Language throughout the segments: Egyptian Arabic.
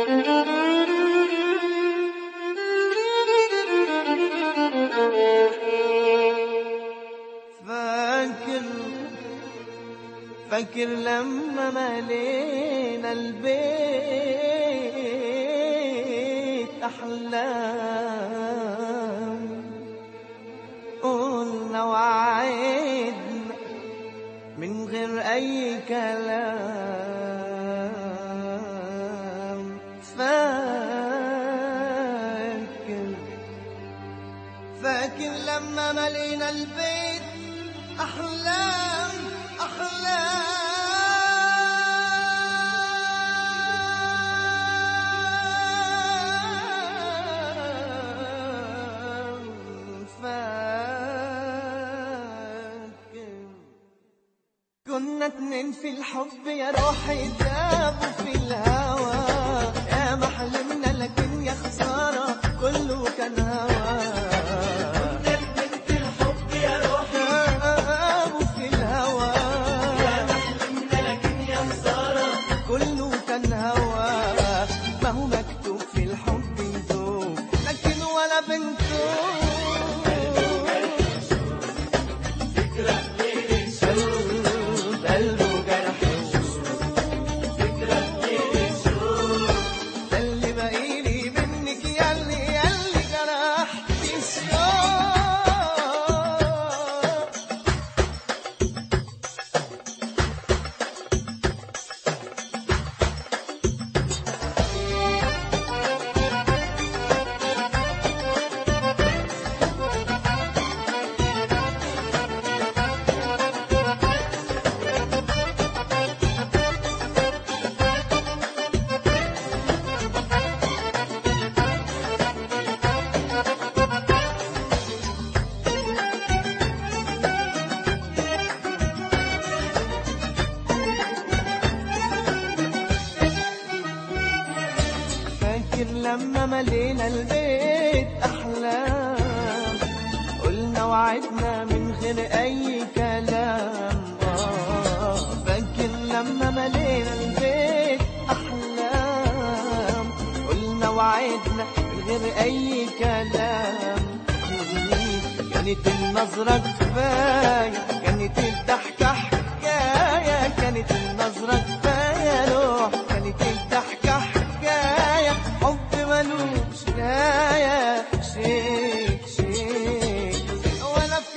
فاكر فاكر لما ملينا البيت أحلام قلنا وعدنا من غير أي كلام فاكر فاكر لما ملينا البيت أحلام أحلام فاكر كنا اتنين في الحب يا روحي دابوا في الهوى يا ما حلمنا لكن يا خسارة كله كان هوى دابوا في الهوى كله كان هوى ما هو مكتوب في الحب يدوم لكن ولا بنتوب قلبه جرح ده اللي باقيلي منك ياللي ياللي جرحتي الشوق فاكر لما ملينا البيت أحلام قلنا وعدنا من غير أي كلام آه فاكر لما ملينا البيت أحلام قلنا وعدنا من غير أي كلام كانت النظرة كفاية كانت الضحكة حكاية كانت النظرة كفاية روح كانت الضحكة حكاية حب ملوش نهاية شيك شيك ولا في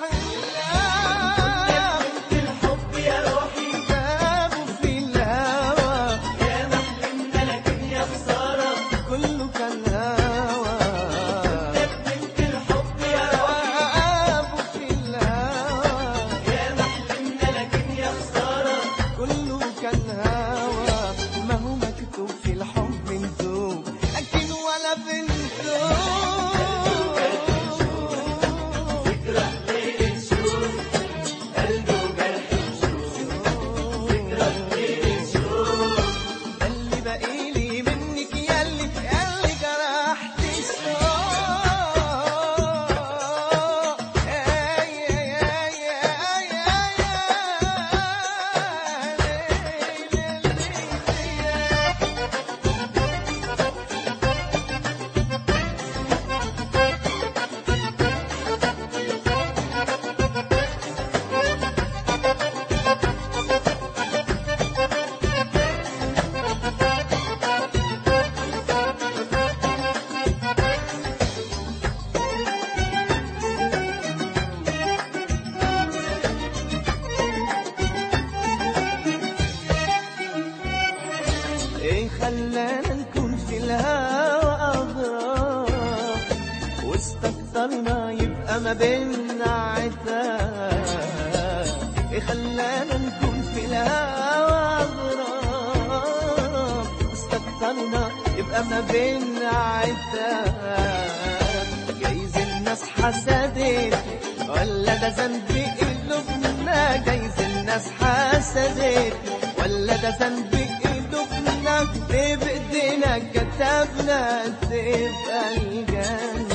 الأحلام في الحب يا روحي بابه في الهوى يا محلمنا لكن يا خسارة كله كان هوى في الحب يا روحي بابه في الهوى يا محلمنا لكن يا خسارة كله كان هوى ما هو مكتوب في الحب ندوب لكن ولا بنتوب ذكرى ليل نشوف قلبه جرح ذكرى ليل نشوف اللي باقيلي منك ياللي ياللي جرحت الشوق يا يا يا يا يا يا ايه خلانا نكون في الهوى اغراب واستكترنا يبقى ما بيننا عتاب ايه خلانا نكون في الهوى اغراب واستكترنا يبقى ما بيننا عتاب جايز الناس حسدت ولا ده ذنب قلوبنا جايز الناس حسدت ولا ده ذنب قلوبنا ليه بايدينا كتبنا تبقى الجنة